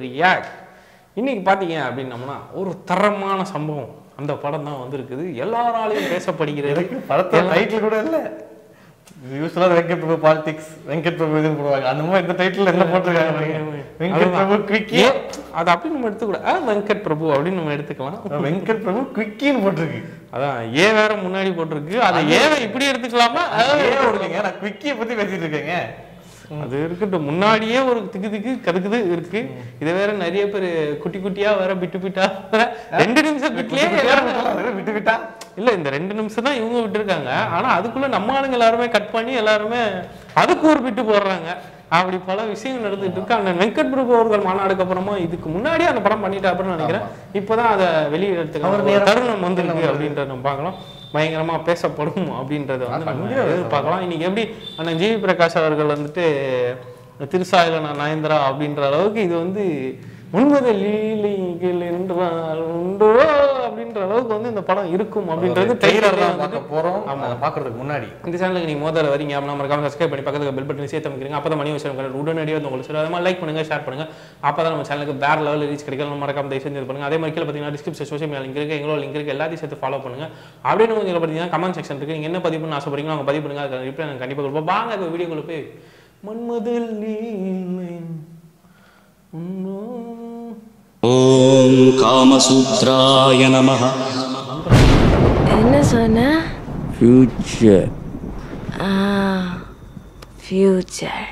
React இன்னைக்கு பார்த்தீங்க அப்படின்னம்னா ஒரு தரமான சம்பவம் அந்த படம் தான் வந்திருக்குது எல்லாராலையும் பேசப்படுகிறது படத்தோட டைட்டில் கூட இல்ல யூஸ்வலா வெங்கட் பிரபு பாலிடிக்ஸ் வெங்கட் பிரபு இதுன்னு போடுவாங்க அந்த மாதிரி இந்த டைட்டில் என்ன போட்டிருக்காங்க பாருங்க. வெங்கட் பிரபு குவிக்கி ஏ, அது அப்படி நம்ம எடுத்துக்கூட ஆ, வெங்கட் பிரபு அப்படின்னு நம்ம எடுத்துக்கலாம் வெங்கட் பிரபு குவிக்கின்னு போட்டிருக்கு அதான் ஏ வேற முன்னாடி போட்டிருக்கு அதை ஏவை இப்படி எடுத்துக்கலாமா ஆ, ஏன் போடுறீங்க நான் குவிக்கியை பத்தி பேசிட்டு இருக்கேங்க அது இருக்கட்டும் முன்னாடியே ஒரு திக்கு திக்கு கதுக்குது இருக்கு இது வேற நிறைய பேர் குட்டி குட்டியா வேற பிட்டு பிட்டா வேற ரெண்டு நிமிஷம் பிட்லயே எல்லாரும் விட்டு விட்டா இல்ல இந்த ரெண்டு நிமிஷம் தான் இவங்க விட்டுருக்காங்க ஆனா அதுக்குள்ள நம்ம ஆளுங்க எல்லாருமே கட் பண்ணி எல்லாருமே அதுக்கு ஒரு பிட்டு போடுறாங்க அப்படி பல விஷயங்கள் நடந்துட்டு இருக்கு அந்த வெங்கட் பிரபு அவர்கள் மாநாடுக்கு அப்புறமா இதுக்கு முன்னாடியே அந்த படம் பண்ணிட்டாருன்னு நினைக்கிறேன் இப்பதான் அதை வெளியிடறதுக்கு ஒரு தருணம் வந்திருக்கு அப்படின்றத நம்ம பார்க்கலாம் பயங்கரமா பேசப்படும் அப்படின்றத வந்து நம்ம எதிர்பார்க்கலாம் இன்னைக்கு எப்படி அண்ணன் ஜிவி பிரகாஷ் அவர்கள் வந்துட்டு திருசாயில நான் நயன்தரா அப்படின்ற அளவுக்கு இது வந்து உண்மத லீலைகள் என்றால் உண்டோ அப்படின்ற அளவுக்கு வந்து இந்த படம் இருக்கும் அப்படின்றது ட்ரெய்லர் trailer ல தான் வந்துட்டு பார்க்க போறோம் அதை பார்க்கறதுக்கு முன்னாடி இந்த சேனலுக்கு நீங்க முதல்ல வரீங்க அப்படின்னா மறக்காம சப்ஸ்கிரைப் பண்ணி பக்கத்துல பெல் பட்டன் சேர்த்து அமைக்கிறீங்க அப்பதான் மணி விஷயம் உடனடியாக வந்து உங்களுக்கு சொல்லுவோம் அதே லைக் பண்ணுங்க ஷேர் பண்ணுங்க அப்பதான் நம்ம சேனலுக்கு வேற லெவலில் ரீச் கிடைக்கலாம் மறக்காம தயவு செஞ்சு இது பண்ணுங்க அதே மாதிரி கீழே பார்த்தீங்கன்னா டிஸ்கிரிப்ஷன் சோஷியல் மீடியா லிங்க் இருக்கு எங்களோட லிங்க் இருக்கு எல்லாத்தையும் சேர்த்து ஃபாலோ பண்ணுங்க அப்படியே நம்ம இதில் பார்த்தீங்கன்னா கமெண்ட் செக்ஷன் இருக்கு நீங்க என்ன பதிவு பண்ண ஆசைப்படுறீங்களோ அவங்க பதிவு பண்ணுங்க அதுக்கு ரிப்ளை நாங்கள் கண்டிப்பாக கொடுப்போம் வாங்க இப்போ வீடியோக்குள்ள போய் மன்மதில் லீலை உன்னோ ॐ कामसूत्राय नमः என்ன சொன்ன ஃபியூச்சர் ஃபியூச்சர்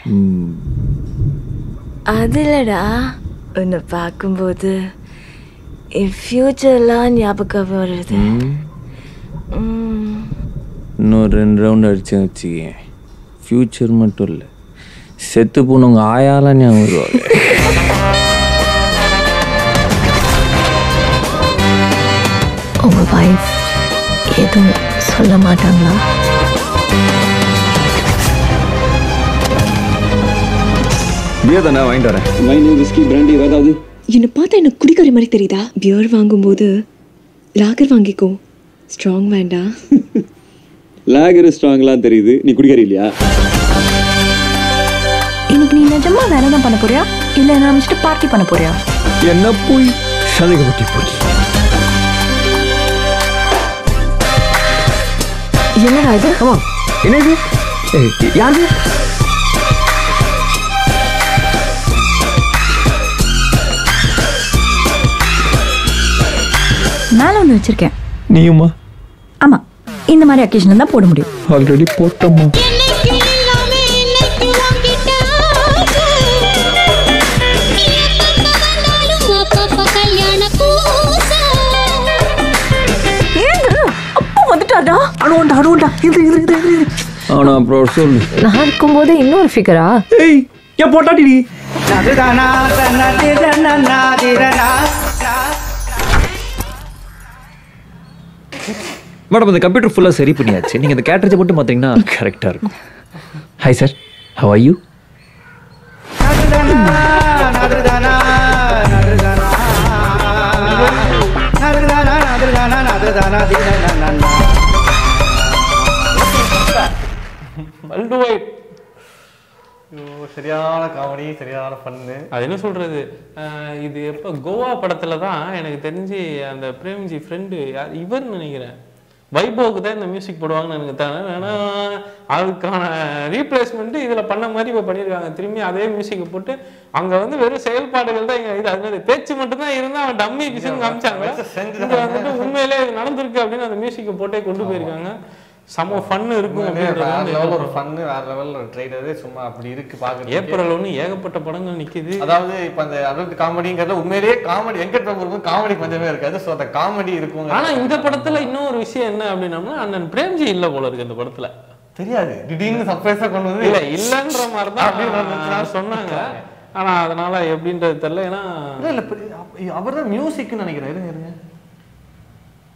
அதுலடா உன்னை பார்க்கும்போது என் ஃபியூச்சர்லாம் ஞாபகம் வருது ம், இன்னும் ரெண்டு ரவுண்ட் அடிச்சு வச்சுக்கேன் ஃபியூச்சர் மட்டும் இல்லை செத்து போனவங்க ஆயாலாம் ஞாபகம் வருவாங்க உங்க வைஃப் எதுவும் சொல்ல மாட்டாங்களா பியர் தானே வாங்கிட்டு வரேன் வைனு விஸ்கி பிராண்டி ஏதாவது என்னை பார்த்தா எனக்கு குடிக்கிற மாதிரி தெரியுதா பியர் வாங்கும்போது லாகர் வாங்கிக்கோ ஸ்ட்ராங் வேண்டாம் லாகர் ஸ்ட்ராங்லாம் தெரியுது நீ குடிக்கிற இல்லையா இன்னைக்கு நீ நிஜமா வேலை தான் பண்ண போறியா இல்ல நான் வச்சுட்டு பார்ட்டி பண்ண போறியா என்ன போய் சதகப்பட்டி போய் என்னடா இது ஆமா என்ன இது ஏய், யாரு மேல ஒன்று வச்சிருக்கேன் நீயுமா ஆமா இந்த மாதிரி அக்கேஷன் தான் போட முடியும் ஆல்ரெடி போட்டோமா அப்பா வந்துட்டாடா அணுவண்டா அணுவண்டா இது இது இது இது அவனை அப்புறம் சொல்லு நான் இருக்கும்போது இன்னொரு ஃபிகரா ஏய் ஏன் போட்டாடி நீ மேடம் இந்த கம்ப்யூட்டர் ஃபுல்லாக சரி பண்ணியாச்சு நீங்கள் இந்த கேட்ரேஜை மட்டும் பார்த்தீங்கன்னா கரெக்டாக இருக்கும் hi sir how are you world wide ஐயோ, சரியான காமெடி சரியான ஃபன்னு அது என்ன சொல்றது அஹ் இது எப்போ கோவா படத்துல தான் எனக்கு தெரிஞ்சு அந்த பிரேம்ஜி ஃப்ரெண்டு இவர்னு நினைக்கிறேன் வைபோவுக்கு தான் இந்த மியூசிக் போடுவாங்கன்னு எனக்கு தவிர ஏன்னா அதுக்கான ரீப்ளேஸ்மெண்ட் இதுல பண்ண மாதிரி இப்போ பண்ணியிருக்காங்க திரும்பி அதே மியூசிக்கை போட்டு அங்க வந்து வெறும் செயல்பாடுகள் தான் இங்க இது அதனால பேச்சு மட்டும் தான் இருந்தா அவன் டம்மி பிசுன்னு காமிச்சாங்க இங்க வந்துட்டு உண்மையிலே இது நடந்திருக்கு அப்படின்னு அந்த மியூசிக்கை போட்டே கொண்டு போயிருக்காங்க செம ஃபன் இருக்கும் வேற அப்படின்றது லெவல் வந்து ஒரு ஃபன்னு வேற லெவல் ஒரு ட்ரெய்லரே சும்மா அப்படி இருக்கு பாக்குறது ஏப்ரல் ஒன்று ஏகப்பட்ட படங்கள் நிக்குது அதாவது இப்ப அந்த அடல்ட் காமெடிங்கிறது உண்மையிலேயே காமெடி வெங்கட் பிரபு இருக்கும் காமெடி கொஞ்சமே இருக்காது சோ அந்த காமெடி இருக்கும் ஆனா இந்த படத்துல இன்னொரு விஷயம் என்ன அப்படின்னம்னா அண்ணன் பிரேம்ஜி இல்ல போல இருக்கு இந்த படத்துல தெரியாது திடீர்னு சர்ப்ரைஸா கொண்டு வந்து இல்ல இல்லன்ற மாதிரி அப்படின்னு தான் வந்துச்சுன்னா சொன்னாங்க ஆனா அதனால எப்படின்றது தெரியல ஏன்னா இல்ல இல்ல அவர் தான் மியூசிக்னு நினைக்கிறேன் இருங்க இருங்க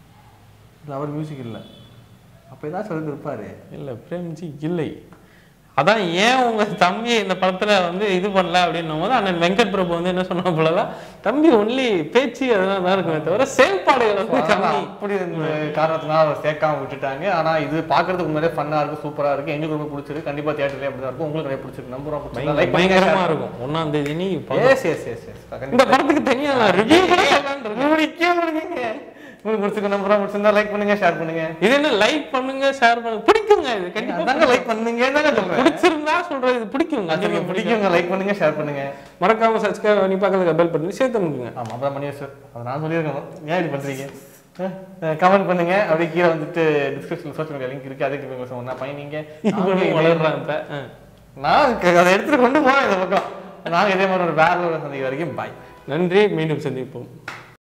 இல்ல அவர் மியூசிக் இல்ல அப்ப ஏதாச்சும் வந்து இருப்பாரு இல்ல பிரேம்ஜி இல்லை அதான் ஏன் உங்க தம்பி இந்த படத்துல வந்து இது பண்ணல அப்படின்னும் போது அண்ணன் வெங்கட் பிரபு வந்து என்ன சொன்ன போலதான் தம்பி ஒன்லி பேச்சு அதெல்லாம் தான் இருக்குமே தவிர செயல்பாடுகள் வந்து கம்மி அப்படி இந்த காரணத்தினால அவர் சேர்க்காம விட்டுட்டாங்க ஆனா இது பாக்குறதுக்கு முன்னாடியே ஃபன்னா இருக்கு சூப்பரா இருக்கு எங்களுக்கு ரொம்ப பிடிச்சிருக்கு கண்டிப்பா தியேட்டர்லயே அப்படிதான் இருக்கும் உங்களுக்கு நிறைய பிடிச்சிருக்கு நம்புறோம் பயங்கர- பயங்கரமா இருக்கும் ஒன்னாம் தேதி நீ படம். எஸ் எஸ் எஸ் எஸ் இந்த படத்துக்கு தனியா நான் ரிவ்யூ கூட சொல்லலாம்னு இருக்கேன். உங்களுக்கு பிடிச்சிருக்கு நம்புறோம் பிடிச்சிருந்தா லைக் பண்ணுங்க ஷேர் பண்ணுங்க இது என்ன லைக் பண்ணுங்க ஷேர் பண்ணுங்க பிடிக்குங்க இது கண்டிப்பா அதாங்க லைக் பண்ணுங்க தாங்க சொல்றேன் பிடிச்சிருந்தா சொல்றது இது பிடிக்குங்க அது கண்டிப்பா உங்களுக்கு பிடிக்கும் பிடிக்குங்க லைக் பண்ணுங்க ஷேர் பண்ணுங்க மறக்காம சப்ஸ்கிரைப் பண்ணி பக்கத்துல பெல் பண்ணி சேர்த்து அனுப்புங்க ஆமா அப்புறம் மணி சார் அதை நான் சொல்லியிருக்கணும் ஏன் இப்படி பண்றீங்க கமெண்ட் பண்ணுங்க அப்படியே கீழே வந்துட்டு டிஸ்கிரிப்ஷன் சோஷியல் மீடியா லிங்க் இருக்கு அதை கிளிக் சொன்னா பயணிங்க இவனும் வளர்றான் இப்ப ஆ. நான் க- அதை எடுத்துட்டு கொண்டு போறேன் இந்த பக்கம் நாங்க இதே மாதிரி ஒரு வேற ஒரு சந்திக்க வரைக்கும் பாய் நன்றி மீண்டும் சந்திப்போம்